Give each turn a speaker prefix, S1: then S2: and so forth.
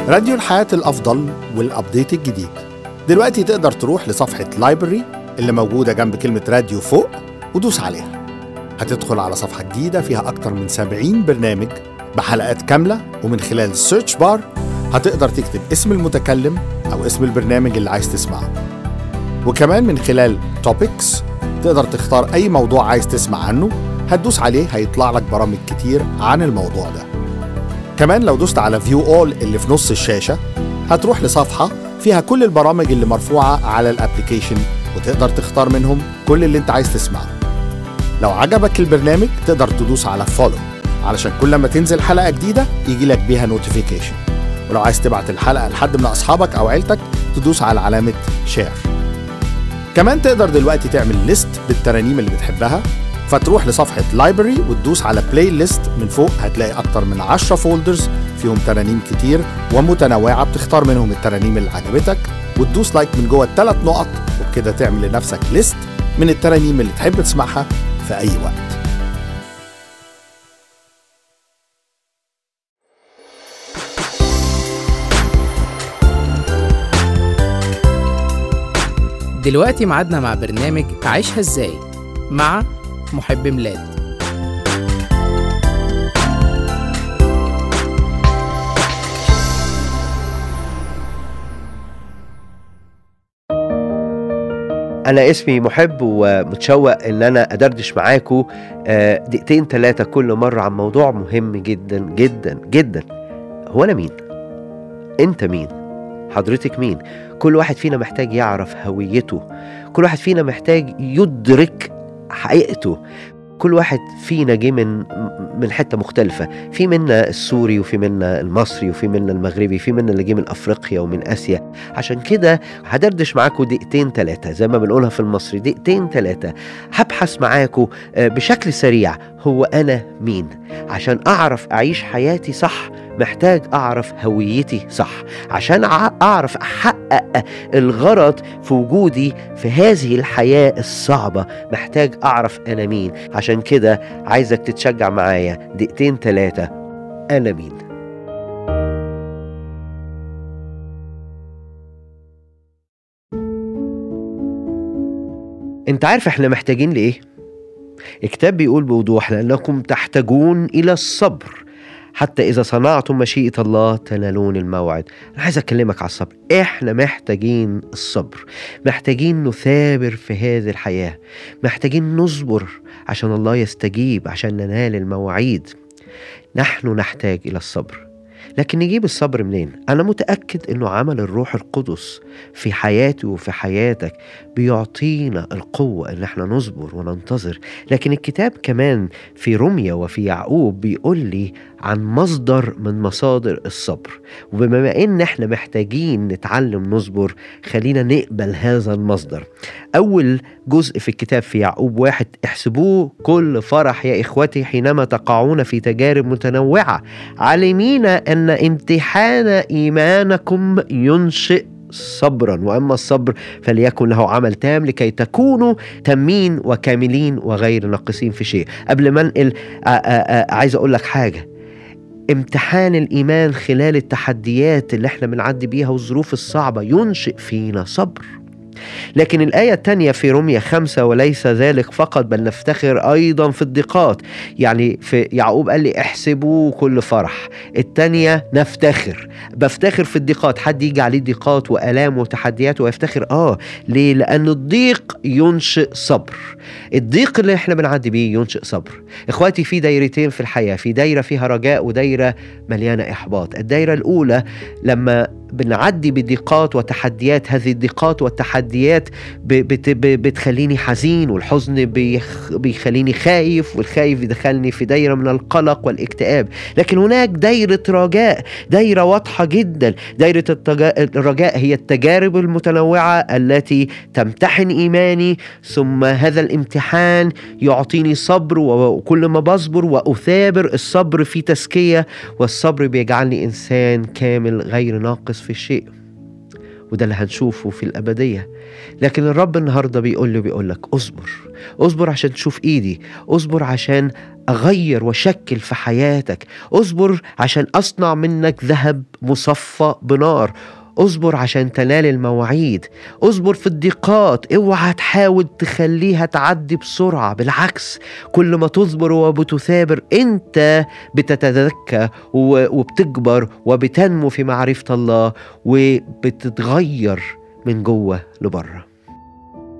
S1: راديو الحياة الأفضل والأبديت الجديد دلوقتي تقدر تروح لصفحة لايبرري اللي موجودة جنب كلمة راديو فوق ودوس عليها هتدخل على صفحة جديدة فيها أكتر من 70 برنامج بحلقات كاملة ومن خلال السيرش بار هتقدر تكتب اسم المتكلم أو اسم البرنامج اللي عايز تسمعه وكمان من خلال توبكس تقدر تختار أي موضوع عايز تسمع عنه هتدوس عليه هيطلع لك برامج كتير عن الموضوع ده كمان لو دوست على فيو اول اللي في نص الشاشة هتروح لصفحة فيها كل البرامج اللي مرفوعة على الابليكيشن وتقدر تختار منهم كل اللي انت عايز تسمعه لو عجبك البرنامج تقدر تدوس على فولو علشان كل ما تنزل حلقة جديدة يجي لك بيها نوتيفيكيشن ولو عايز تبعت الحلقة لحد من أصحابك أو عيلتك تدوس على علامة شير كمان تقدر دلوقتي تعمل ليست بالترانيم اللي بتحبها فتروح لصفحة لايبرري وتدوس على بلاي ليست من فوق هتلاقي أكتر من 10 فولدرز فيهم ترانيم كتير ومتنوعة بتختار منهم الترانيم اللي عجبتك وتدوس لايك من جوه الثلاث نقط وبكده تعمل لنفسك ليست من الترانيم اللي تحب تسمعها في أي وقت
S2: دلوقتي ميعادنا مع برنامج عيشها ازاي مع محب ميلاد
S3: أنا اسمي محب ومتشوق إن أنا أدردش معاكم آه، دقيقتين ثلاثة كل مرة عن موضوع مهم جدا جدا جدا هو أنا مين؟ أنت مين؟ حضرتك مين؟ كل واحد فينا محتاج يعرف هويته كل واحد فينا محتاج يدرك حقيقته كل واحد فينا جه من من حته مختلفه في منا السوري وفي منا المصري وفي منا المغربي في منا اللي جه من افريقيا ومن اسيا عشان كده هدردش معاكم دقيقتين ثلاثه زي ما بنقولها في المصري دقيقتين ثلاثه هبحث معاكم آه، بشكل سريع هو انا مين عشان اعرف اعيش حياتي صح محتاج اعرف هويتي صح عشان أع- اعرف احقق الغرض في وجودي في هذه الحياه الصعبه محتاج اعرف انا مين عشان كده عايزك تتشجع معايا دقيقتين ثلاثه انا مين انت عارف احنا محتاجين لايه الكتاب بيقول بوضوح لانكم تحتاجون الى الصبر حتى إذا صنعتم مشيئة الله تنالون الموعد أنا عايز أكلمك على الصبر إحنا محتاجين الصبر محتاجين نثابر في هذه الحياة محتاجين نصبر عشان الله يستجيب عشان ننال المواعيد نحن نحتاج إلى الصبر لكن نجيب الصبر منين؟ أنا متأكد إنه عمل الروح القدس في حياتي وفي حياتك بيعطينا القوة إن احنا نصبر وننتظر لكن الكتاب كمان في رمية وفي يعقوب بيقول لي عن مصدر من مصادر الصبر وبما ان احنا محتاجين نتعلم نصبر خلينا نقبل هذا المصدر اول جزء في الكتاب في يعقوب واحد احسبوه كل فرح يا اخوتي حينما تقعون في تجارب متنوعه عالمين ان امتحان ايمانكم ينشئ صبرا واما الصبر فليكن له عمل تام لكي تكونوا تامين وكاملين وغير ناقصين في شيء قبل ما انقل آ- آ- آ- عايز اقول لك حاجه امتحان الايمان خلال التحديات اللي احنا بنعدي بيها والظروف الصعبه ينشئ فينا صبر لكن الآية الثانية في رمية خمسة وليس ذلك فقط بل نفتخر أيضا في الضيقات يعني في يعقوب قال لي احسبوا كل فرح الثانية نفتخر بفتخر في الضيقات حد يجي عليه ضيقات وآلام وتحديات ويفتخر آه ليه لأن الضيق ينشئ صبر الضيق اللي احنا بنعدي بيه ينشئ صبر اخواتي في دايرتين في الحياة في دايرة فيها رجاء ودايرة مليانة إحباط الدايرة الأولى لما بنعدي بضيقات وتحديات هذه الضيقات والتحديات ب- بت- ب- بتخليني حزين والحزن بيخ بيخليني خايف والخايف يدخلني في دايرة من القلق والاكتئاب لكن هناك دايرة رجاء دايرة واضحة جدا دايرة التجا... الرجاء هي التجارب المتنوعة التي تمتحن إيماني ثم هذا الامتحان يعطيني صبر وكل ما بصبر وأثابر الصبر في تزكية والصبر بيجعلني إنسان كامل غير ناقص في شيء وده اللي هنشوفه في الأبدية لكن الرب النهاردة بيقول له بيقول لك اصبر اصبر عشان تشوف ايدي اصبر عشان اغير واشكل في حياتك اصبر عشان اصنع منك ذهب مصفى بنار اصبر عشان تنال المواعيد اصبر في الضيقات اوعى تحاول تخليها تعدي بسرعة بالعكس كل ما تصبر وبتثابر انت بتتذكى و- وبتكبر وبتنمو في معرفة الله وبتتغير من جوه لبره